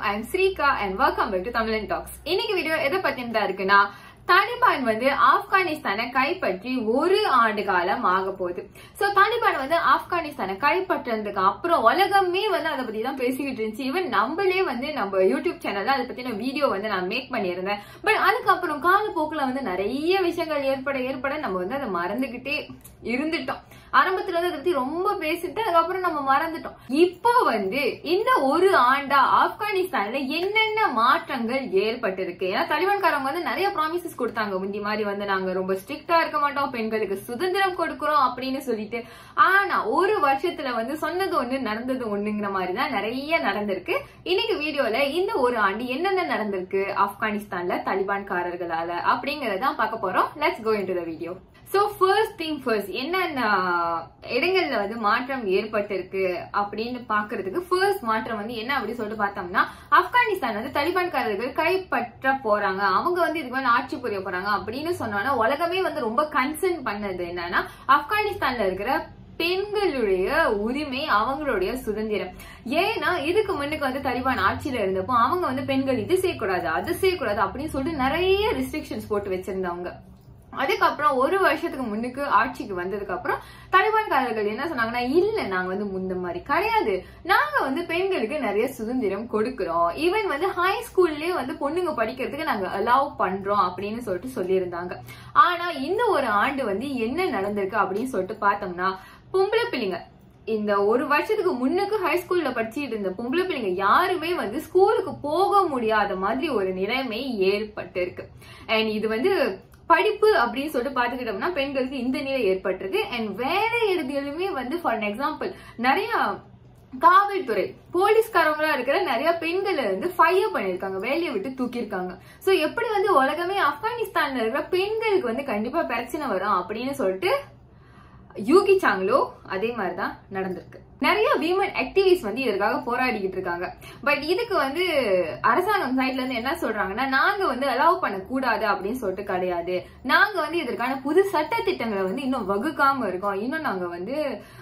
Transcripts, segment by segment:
I am Srika and welcome back to Tamilan talks இன்னைக்கு video எதை பத்தினதா இருக்குன்னா தாலிபான் வந்து ஆப்கானிஸ்தானை கைப்பற்றி ஒரு ஆண்டு காலம் ஆக போகுது சோ தாலிபான் வந்து ஆப்கானிஸ்தானை கைப்பற்றினதுக்கு அப்புறம் உலகமே வந்து அதை பத்தி தான் பேசிக்கிட்டு இருந்துச்சு ஈவன் நம்மளே வந்து நம்ம யூடியூப் சேனல்ல அதை பத்தின வீடியோ வந்து நான் மேக் பண்ணியிருந்தேன் பட் அதுக்கப்புறம் காலப்போக்குல வந்து நிறைய விஷயங்கள் ஏற்பட ஏற்பட நம்ம வந்து அதை மறந்துகிட்டே இருந்துட்டோம் ஆரம்பத்துல வந்து அதை பத்தி ரொம்ப பேசிட்டு அதுக்கப்புறம் நம்ம மறந்துட்டோம் இப்போ வந்து இந்த ஒரு ஆண்டா ஆப்கானிஸ்தான்ல என்னென்ன மாற்றங்கள் ஏற்பட்டிருக்கு ஏன்னா தலிபான்காரங்க வந்து நிறைய ப்ராமிசஸ் கொடுத்தாங்க முந்தி மாதிரி வந்து நாங்க ரொம்ப ஸ்ட்ரிக்டா இருக்க மாட்டோம் பெண்களுக்கு சுதந்திரம் கொடுக்கிறோம் அப்படின்னு சொல்லிட்டு ஆனா ஒரு வருஷத்துல வந்து சொன்னது ஒண்ணு நடந்தது ஒண்ணுங்கிற மாதிரி தான் நிறைய நடந்திருக்கு இன்னைக்கு வீடியோல இந்த ஒரு ஆண்டு என்னென்ன நடந்திருக்கு ஆப்கானிஸ்தான்ல தலிபான்காரர்களால அப்படிங்கறதான் பார்க்க போறோம் let's go into the video so first thing first என்னென்ன இடங்கள்ல வந்து மாற்றம் ஏற்பட்டிருக்கு அப்படின்னு பாக்குறதுக்கு ஃபர்ஸ்ட் மாற்றம் வந்து என்ன அப்படின்னு சொல்லிட்டு பார்த்தோம்னா ஆப்கானிஸ்தான் வந்து தலிபான்காரர்கள் கைப்பற்ற போறாங்க அவங்க வந்து இதுக்கு மேல ஆட்சி புரிய போறாங்க அப்படின்னு சொன்னோன்னா உலகமே வந்து ரொம்ப கன்சர்ன் பண்ணது என்னன்னா ஆப்கானிஸ்தான்ல இருக்கிற பெண்களுடைய உரிமை அவங்களுடைய சுதந்திரம் ஏன்னா இதுக்கு முன்னுக்கு வந்து தலிபான் ஆட்சியில இருந்தப்போ அவங்க வந்து பெண்கள் இது செய்யக்கூடாது அது செய்யக்கூடாது அப்படின்னு சொல்லிட்டு நிறைய ரெஸ்ட்ரிக்ஷன்ஸ் போட்டு வச்சிருந்தவங்க அதுக்கப்புறம் ஒரு வருஷத்துக்கு முன்னுக்கு ஆட்சிக்கு வந்ததுக்கு அப்புறம் தலிபான்காரர்கள் என்ன சொன்னாங்கன்னா இல்ல நாங்க வந்து முந்த மாதிரி கிடையாது நாங்க வந்து பெண்களுக்கு நிறைய சுதந்திரம் கொடுக்கிறோம் ஈவன் வந்து ஹை ஸ்கூல்லயே வந்து பொண்ணுங்க படிக்கிறதுக்கு நாங்க அலோவ் பண்றோம் அப்படின்னு சொல்லிட்டு சொல்லியிருந்தாங்க ஆனா இந்த ஒரு ஆண்டு வந்து என்ன நடந்திருக்கு அப்படின்னு சொல்லிட்டு பார்த்தோம்னா பொம்பளை பிள்ளைங்க இந்த ஒரு வருஷத்துக்கு முன்னுக்கு ஹை ஸ்கூல்ல படிச்சுட்டு இருந்த பொம்பளை பிள்ளைங்க யாருமே வந்து ஸ்கூலுக்கு போக முடியாத மாதிரி ஒரு நிலைமை ஏற்பட்டு இருக்கு அண்ட் இது வந்து படிப்பு அப்படின்னு சொல்லிட்டு பாத்துக்கிட்டோம்னா பெண்களுக்கு இந்த நிலை ஏற்பட்டிருக்கு அண்ட் வேலை இடத்துலயுமே வந்து ஃபார் எக்ஸாம்பிள் நிறைய காவல்துறை போலீஸ்காரங்களா இருக்கிற நிறைய பெண்களை வந்து ஃபயர் பண்ணிருக்காங்க வேலையை விட்டு தூக்கியிருக்காங்க சோ எப்படி வந்து உலகமே ஆப்கானிஸ்தான்ல இருக்கிற பெண்களுக்கு வந்து கண்டிப்பா பிரச்சனை வரும் அப்படின்னு சொல்லிட்டு யூகிச்சாங்களோ அதே மாதிரிதான் நடந்திருக்கு நிறைய விமன் ஆக்டிவிஸ்ட் வந்து இதற்காக போராடிக்கிட்டு இருக்காங்க பட் இதுக்கு வந்து அரசாங்கம் சைட்ல இருந்து என்ன சொல்றாங்கன்னா நாங்க வந்து அலோவ் பண்ண கூடாது அப்படின்னு சொல்லிட்டு கிடையாது நாங்க வந்து இதற்கான புது சட்ட திட்டங்களை வந்து இன்னும் வகுக்காம இருக்கோம் இன்னும் நாங்க வந்து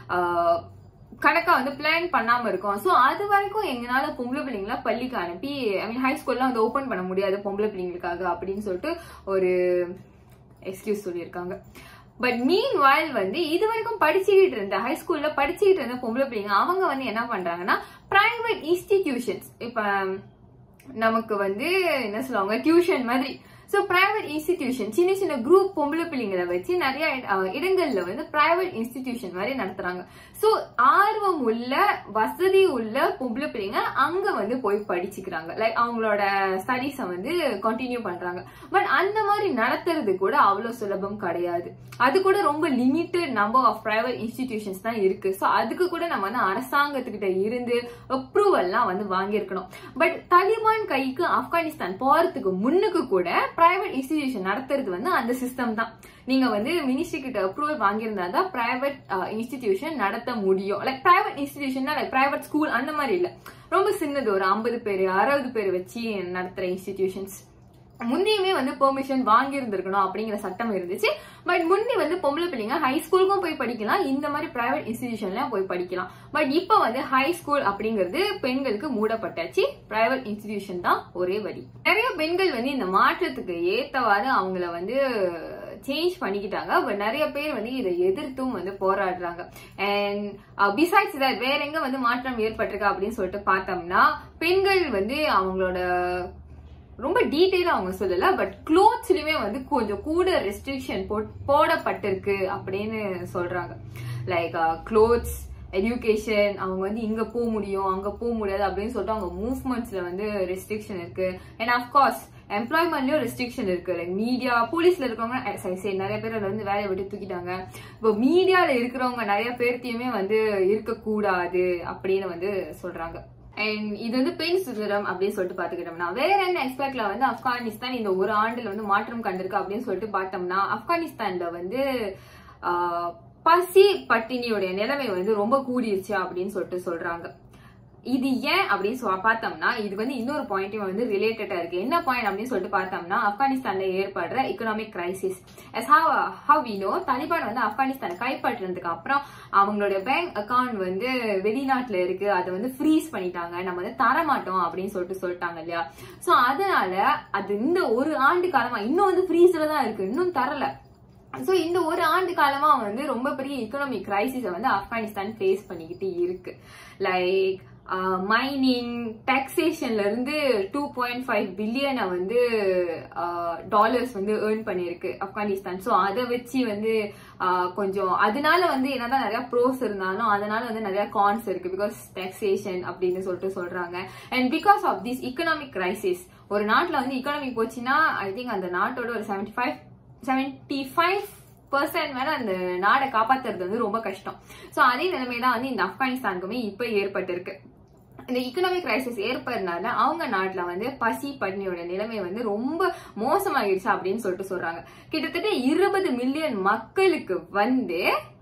கணக்கா வந்து பிளான் பண்ணாம இருக்கோம் சோ அது வரைக்கும் எங்களால பொம்பளை பிள்ளைங்களா பள்ளிக்கு அனுப்பி ஐ மீன் ஹை ஸ்கூல்லாம் வந்து ஓபன் பண்ண முடியாது பொம்பளை பிள்ளைங்களுக்காக அப்படின்னு சொல்லிட்டு ஒரு எக்ஸ்கியூஸ் சொல்லியிருக்காங்க பட் மீன் வாயில் வந்து இது வரைக்கும் படிச்சுக்கிட்டு இருந்த ஹை ஸ்கூல்ல படிச்சுக்கிட்டு இருந்த பொம்பளை பிள்ளைங்க அவங்க வந்து என்ன பண்றாங்கன்னா பிரைவேட் இன்ஸ்டிடியூஷன்ஸ் இப்ப நமக்கு வந்து என்ன சொல்லுவாங்க டியூஷன் மாதிரி ஸோ பிரைவேட் இன்ஸ்டிடியூஷன் சின்ன சின்ன குரூப் பொம்பளை பிள்ளைங்களை வச்சு நிறைய இடங்கள்ல வந்து பிரைவேட் இன்ஸ்டிடியூஷன் மாதிரி நடத்துறாங்க ஸோ ஆர்வம் உள்ள வசதி உள்ள பொம்பளை பிள்ளைங்க அங்க வந்து போய் படிச்சுக்கிறாங்க லைக் அவங்களோட ஸ்டடீஸை வந்து கண்டினியூ பண்றாங்க பட் அந்த மாதிரி நடத்துறது கூட அவ்வளவு சுலபம் கிடையாது அது கூட ரொம்ப limited number of private institutions தான் இருக்கு ஸோ அதுக்கு கூட நம்ம வந்து அரசாங்கத்துக்கிட்ட இருந்து அப்ரூவல்லாம் வந்து வாங்கியிருக்கணும் பட் தாலிபான் கைக்கு ஆப்கானிஸ்தான் போறதுக்கு முன்னுக்கு கூட பிரைவேட் இன்ஸ்டிடியூஷன் நடத்துறது வந்து அந்த சிஸ்டம் தான் நீங்க வந்து மினிஸ்ட்ரி கிட்ட அப்ரூவல் வாங்கியிருந்தா தான் பிரைவேட் இன்ஸ்டிடியூஷன் நடத்த முடியும் like private institution like private school அந்த மாதிரி இல்ல ரொம்ப சின்னது ஒரு ஐம்பது பேர் அறுபது பேர் வச்சு நடத்துற இன்ஸ்டிடியூஷன்ஸ் முந்தியுமே வந்து பெர்மிஷன் வாங்கி இருந்திருக்கணும் அப்படிங்கிற சட்டம் இருந்துச்சு பட் முந்தி வந்து பொம்பளை பிள்ளைங்க ஹை ஸ்கூலுக்கும் போய் படிக்கலாம் இந்த மாதிரி பிரைவேட் இன்ஸ்டிடியூஷன்ல போய் படிக்கலாம் பட் இப்ப வந்து ஹை ஸ்கூல் அப்படிங்கிறது பெண்களுக்கு மூடப்பட்டாச்சு பிரைவேட் இன்ஸ்டிடியூஷன் தான் ஒரே வழி நிறைய பெண்கள் வந்து இந்த மாற்றத்துக்கு ஏத்தவாறு அவங்கள வந்து சேஞ்ச் பண்ணிக்கிட்டாங்க பட் நிறைய பேர் வந்து இதை எதிர்த்தும் வந்து போராடுறாங்க அண்ட் பிசைட்ஸ் தட் வேற எங்க வந்து மாற்றம் ஏற்பட்டிருக்கு அப்படின்னு சொல்லிட்டு பார்த்தோம்னா பெண்கள் வந்து அவங்களோட ரொம்ப டீட்டெயிலா அவங்க சொல்லல பட் க்ளோத்ஸ்லயுமே வந்து கொஞ்சம் கூட ரெஸ்ட்ரிக்ஷன் போடப்பட்டிருக்கு அப்படின்னு சொல்றாங்க லைக் க்ளோத்ஸ் எஜுகேஷன் அவங்க வந்து இங்க போக முடியும் அங்க போக முடியாது அப்படின்னு சொல்லிட்டு அவங்க மூவ்மெண்ட்ஸ்ல வந்து ரெஸ்ட்ரிக்ஷன் இருக்கு அண்ட் அஃப்கோர்ஸ் எம்ப்ளாய்மெண்ட்லயும் ரெஸ்ட்ரிக்ஷன் இருக்கு லைக் மீடியா போலீஸ்ல இருக்கிறவங்க சரி நிறைய பேர் வந்து வேலையை விட்டு தூக்கிட்டாங்க இப்போ மீடியால இருக்கிறவங்க நிறைய பேர்த்தையுமே வந்து இருக்கக்கூடாது அப்படின்னு வந்து சொல்றாங்க அண்ட் இது வந்து பெண் சுதந்திரம் அப்படின்னு சொல்லிட்டு பாத்துக்கிட்டோம்னா வேற என்ன எக்ஸ்பெக்ட்ல வந்து ஆப்கானிஸ்தான் இந்த ஒரு ஆண்டுல வந்து மாற்றம் கண்டிருக்கு அப்படின்னு சொல்லிட்டு பார்த்தோம்னா ஆப்கானிஸ்தான்ல வந்து பசி பட்டினியோடைய நிலைமை வந்து ரொம்ப கூடிருச்சு அப்படின்னு சொல்லிட்டு சொல்றாங்க இது ஏன் அப்படின்னு சொ- பார்த்தோம்னா இது வந்து இன்னொரு பாயிண்ட்டும் வந்து ரிலேட்டடா இருக்கு என்ன பாயிண்ட் அப்படின்னு சொல்லிட்டு பார்த்தோம்னா ஆப்கானிஸ்தான்ல ஏற்படுற economic crisis as how how we know Taliban வந்து ஆப்கானிஸ்தான் கைப்பற்றினதுக்கு அப்புறம் அவங்களோட பேங்க் அக்கவுண்ட் வந்து வெளிநாட்டுல இருக்கு அதை வந்து ஃப்ரீஸ் பண்ணிட்டாங்க நம்ம வந்து தர மாட்டோம் அப்படின்னு சொல்லிட்டு சொல்லிட்டாங்க இல்லையா சோ அதனால அது இந்த ஒரு ஆண்டு காலமா இன்னும் வந்து ஃப்ரீஸ்ல தான் இருக்கு இன்னும் தரல சோ இந்த ஒரு ஆண்டு காலமா வந்து ரொம்ப பெரிய எக்கனாமிக் கிரைசிஸை வந்து ஆப்கானிஸ்தான் ஃபேஸ் பண்ணிக்கிட்டு இருக்கு லைக் மைனிங் டாக்ஸேஷன்ல இருந்து டூ பாயிண்ட் ஃபைவ் பில்லியனை வந்து டாலர்ஸ் வந்து ஏர்ன் பண்ணியிருக்கு ஆப்கானிஸ்தான் ஸோ அதை வச்சு வந்து ஆஹ், கொஞ்சம் அதனால வந்து என்னதான் நிறைய ப்ரோஸ் இருந்தாலும் அதனால வந்து நிறைய கான்ஸ் இருக்கு பிகாஸ் டாக்ஸேஷன் அப்படின்னு சொல்லிட்டு சொல்றாங்க and because of this economic crisis ஒரு நாட்டுல வந்து economy போச்சுன்னா ஐ திங்க் அந்த நாட்டோட ஒரு seventy five seventy five percent மேல அந்த நாடை காப்பாத்துறது வந்து ரொம்ப கஷ்டம் சோ அதே நிலைமை தான் வந்து இந்த ஆப்கானிஸ்தானுக்குமே இப்ப ஏற்பட்டிருக்கு இந்த economic crisis ஏற்படுறதுனால அவங்க நாட்டுல வந்து பசி பட்னியோட நிலைமை வந்து ரொம்ப மோசமாகிடுச்சு அப்படின்னு சொல்லிட்டு சொல்றாங்க கிட்டத்தட்ட இருபது மில்லியன் மக்களுக்கு வந்து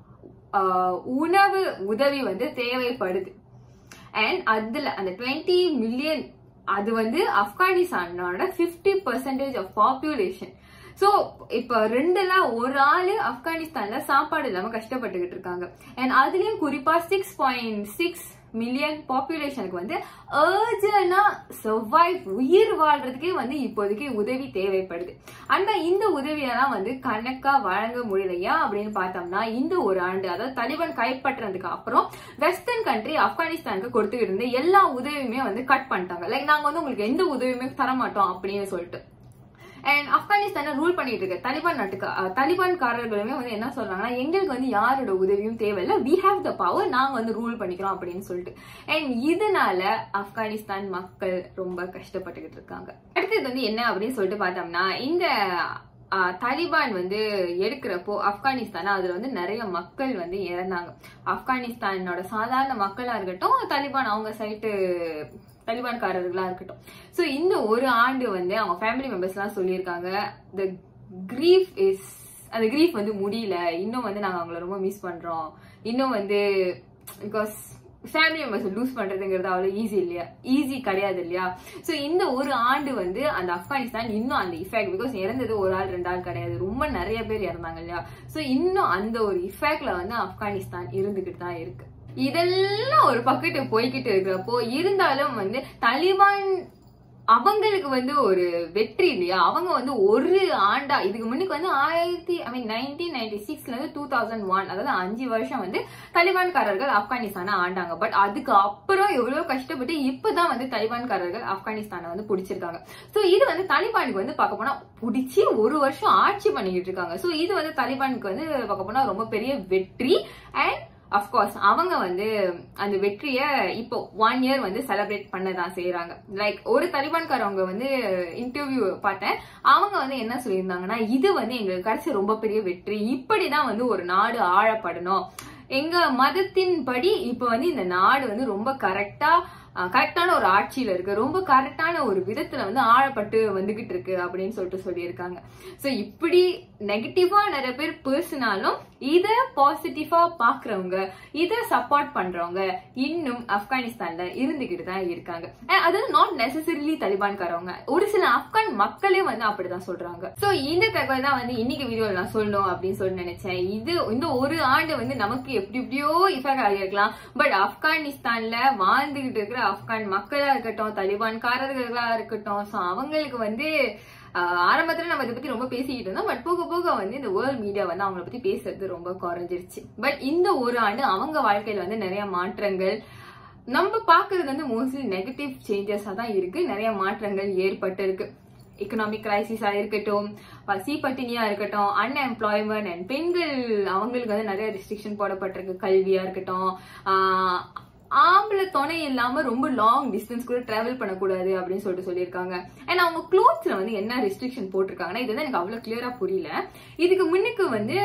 ஆஹ், உணவு உதவி வந்து தேவைப்படுது அண்ட் அதுல அந்த 20 மில்லியன் அது வந்து ஆப்கானிஸ்தானோட 50% பர்சன்டேஜ் ஆஃப் பாப்புலேஷன் சோ இப்ப ரெண்டுல ஒரு ஆளு ஆப்கானிஸ்தான்ல சாப்பாடு இல்லாம கஷ்டப்பட்டுக்கிட்டு இருக்காங்க அண்ட் அதுலயும் குறிப்பா சிக்ஸ் பாயிண்ட் சிக்ஸ் மில்லியன் பாப்புலேஷனுக்கு வந்து அர்ஜனா சர்வைவ் உயிர் வாழ்றதுக்கே வந்து இப்போதைக்கு உதவி தேவைப்படுது ஆனா இந்த உதவியெல்லாம் வந்து கணக்கா வழங்க முடியலையா அப்படின்னு பார்த்தோம்னா இந்த ஒரு ஆண்டு அதாவது தலிபான் கைப்பற்றினதுக்கு அப்புறம் வெஸ்டர்ன் கண்ட்ரி ஆப்கானிஸ்தானுக்கு கொடுத்துக்கிட்டு இருந்த எல்லா உதவியுமே வந்து கட் பண்ணிட்டாங்க லைக் நாங்க வந்து உங்களுக்கு எந்த உதவியுமே தர மாட்டோம் அப்படின்னு சொல்லிட்டு அண்ட் ஆப்கானிஸ்தானை ரூல் பண்ணிட்டு இருக்க தலிபான் நாட்டுக்கு அஹ், தலிபான்காரர்களுமே வந்து என்ன சொல்றாங்கன்னா எங்களுக்கு வந்து யாரோட உதவியும் தேவையில்லை வி ஹேவ் த பவர் நாங்க வந்து ரூல் பண்ணிக்கிறோம் அப்படின்னு சொல்லிட்டு அண்ட் இதனால ஆப்கானிஸ்தான் மக்கள் ரொம்ப கஷ்டப்பட்டுக்கிட்டு இருக்காங்க அடுத்தது வந்து என்ன அப்படின்னு சொல்லிட்டு பார்த்தோம்னா இந்த அஹ், தாலிபான் வந்து எடுக்கிறப்போ ஆப்கானிஸ்தான் அதுல வந்து நிறைய மக்கள் வந்து இறந்தாங்க ஆப்கானிஸ்தானோட சாதாரண மக்களா இருக்கட்டும் தாலிபான் அவங்க சைட்டு தலிபான்காரர்களா இருக்கட்டும் சோ இந்த ஒரு ஆண்டு வந்து அவங்க ஃபேமிலி மெம்பர்ஸ் எல்லாம் சொல்லியிருக்காங்க த கிரீஃப் இஸ் அந்த கிரீஃப் வந்து முடியல இன்னும் வந்து நாங்க அவங்கள ரொம்ப மிஸ் பண்றோம் இன்னும் வந்து பிகாஸ் ஃபேமிலி மெம்பர்ஸ் லூஸ் பண்றதுங்கிறது அவ்வளவு ஈஸி இல்லையா ஈஸி கிடையாது இல்லையா சோ இந்த ஒரு ஆண்டு வந்து அந்த ஆப்கானிஸ்தான் இன்னும் அந்த இஃபெக்ட் பிகாஸ் இறந்தது ஒரு ஆள் ரெண்டு ஆள் கிடையாது ரொம்ப நிறைய பேர் இறந்தாங்க இல்லையா சோ இன்னும் அந்த ஒரு இஃபெக்ட்ல வந்து ஆப்கானிஸ்தான் இருந்துகிட்டு தான் இருக்கு இதெல்லாம் ஒரு பக்கெட்டு போய்கிட்டு இருக்கிறப்போ இருந்தாலும் வந்து தலிபான் அவங்களுக்கு வந்து ஒரு வெற்றி இல்லையா அவங்க வந்து ஒரு ஆண்டா இதுக்கு முன்னுக்கு வந்து ஆயிரத்தி ஐ மீன் நைன்டீன் நைன்டி சிக்ஸ்ல இருந்து டூ தௌசண்ட் ஒன் அதாவது அஞ்சு வருஷம் வந்து தலிபான்காரர்கள் ஆப்கானிஸ்தானை ஆண்டாங்க பட் அதுக்கு அப்புறம் எவ்வளவு கஷ்டப்பட்டு இப்பதான் வந்து தலிபான்காரர்கள் ஆப்கானிஸ்தானை வந்து பிடிச்சிருக்காங்க சோ இது வந்து தலிபானுக்கு வந்து பார்க்க போனா பிடிச்சி ஒரு வருஷம் ஆட்சி பண்ணிக்கிட்டு இருக்காங்க சோ இது வந்து தலிபானுக்கு வந்து பார்க்க போனா ரொம்ப பெரிய வெற்றி அண்ட் அஃப்கோர்ஸ் அவங்க வந்து அந்த வெற்றிய இப்போ ஒன் இயர் வந்து செலிப்ரேட் பண்ணதான் செய்யறாங்க லைக் ஒரு தலிபான்காரவங்க வந்து இன்டர்வியூ பார்த்தேன் அவங்க வந்து என்ன சொல்லியிருந்தாங்கன்னா இது வந்து எங்களுக்கு கிடைச்ச ரொம்ப பெரிய வெற்றி இப்படிதான் வந்து ஒரு நாடு ஆழப்படணும் எங்க மதத்தின்படி இப்ப வந்து இந்த நாடு வந்து ரொம்ப கரெக்டா கரெக்டான ஒரு ஆட்சியில இருக்கு ரொம்ப கரெக்டான ஒரு விதத்துல வந்து ஆழப்பட்டு வந்துகிட்டு இருக்கு அப்படின்னு சொல்லிட்டு சொல்லியிருக்காங்க சோ இப்படி நெகட்டிவா நிறைய பேர் பேசினாலும் இத பாசிட்டிவா பாக்குறவங்க இத சப்போர்ட் பண்றவங்க இன்னும் ஆப்கானிஸ்தான்ல இருந்துகிட்டு தான் இருக்காங்க And அது நாட் நெசசரிலி தலிபான்காரவங்க ஒரு சில ஆப்கான் மக்களே வந்து அப்படிதான் சொல்றாங்க சோ இந்த தகவல் தான் வந்து இன்னைக்கு வீடியோல நான் சொல்லணும் அப்படின்னு சொல்லி நினைச்சேன் இது இந்த ஒரு ஆண்டு வந்து நமக்கு எப்படி எப்படியோ இஃபெக்ட் ஆகியிருக்கலாம் பட் ஆப்கானிஸ்தான்ல வாழ்ந்துகிட்டு இருக்கிற ஆப்கான் மக்களா இருக்கட்டும் தலிபான்காரர்களா இருக்கட்டும் சோ அவங்களுக்கு வந்து ஆஹ் ஆரம்பத்துல நம்ம இதை பத்தி ரொம்ப பேசிக்கிட்டு இருந்தோம் பட் போக போக வந்து இந்த வேர்ல்ட் மீடியா வந்து அவங்கள பத்தி பேசுறது ரொம்ப குறைஞ்சிருச்சு பட் இந்த ஒரு ஆண்டு அவங்க வாழ்க்கையில வந்து நிறைய மாற்றங்கள் நம்ம பாக்குறது வந்து மோஸ்ட்லி நெகட்டிவ் சேஞ்சஸா தான் இருக்கு நிறைய மாற்றங்கள் ஏற்பட்டு இருக்கு எக்கனாமிக் கிரைசிஸா இருக்கட்டும் பசி பட்டினியா இருக்கட்டும் அன்எம்ப்ளாய்மெண்ட் அண்ட் பெண்கள் அவங்களுக்கு வந்து நிறைய ரெஸ்ட்ரிக்ஷன் போடப்பட்டிருக்கு கல்வியா இருக்கட்டும் ஆஹ் ஆம்பளை துணை இல்லாம ரொம்ப லாங் டிஸ்டன்ஸ் கூட டிராவல் பண்ணக்கூடாது அப்படின்னு சொல்லிட்டு சொல்லியிருக்காங்க அண்ட் அவங்க க்ளோத்ஸ்ல வந்து என்ன ரெஸ்ட்ரிக்ஷன் போட்டிருக்காங்கன்னா இது வந்து எனக்கு அவ்வளவு கிளியரா புரியல இதுக்கு முன்னுக்கு வந்து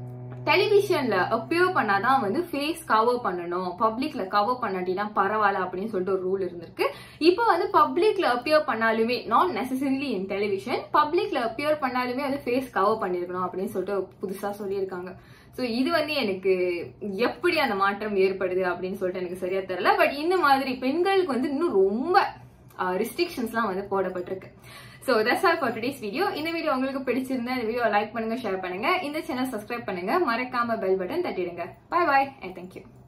டெலிவிஷன்ல அப்பியர் பண்ணாதான் வந்து ஃபேஸ் கவர் பண்ணணும் பப்ளிக்ல கவர் பண்ணாட்டினா பரவாயில்ல அப்படின்னு சொல்லிட்டு ஒரு ரூல் இருந்திருக்கு இப்போ வந்து பப்ளிக்ல அப்பியர் பண்ணாலுமே நாட் நெசசரிலி இன் டெலிவிஷன் பப்ளிக்ல அப்பியர் பண்ணாலுமே வந்து ஃபேஸ் கவர் பண்ணிருக்கணும் அப்படின்னு சொல்லிட்டு புதுசா சொல்லியிருக்காங்க ஸோ இது வந்து எனக்கு எப்படி அந்த மாற்றம் ஏற்படுது அப்படின்னு சொல்லிட்டு எனக்கு சரியா தெரியல பட் இந்த மாதிரி பெண்களுக்கு வந்து இன்னும் ரொம்ப ரெஸ்ட்ரிக்ஷன்ஸ்லாம் வந்து போடப்பட்டிருக்கு so that's all for today's video இந்த வீடியோ உங்களுக்கு பிடிச்சிருந்தா இந்த வீடியோ லைக் பண்ணுங்க ஷேர் பண்ணுங்க இந்த சேனல் சப்ஸ்கிரைப் பண்ணுங்க மறக்காம பெல் பட்டன் தட்டிடுங்க பாய் பாய் அண்ட் தேங்க்யூ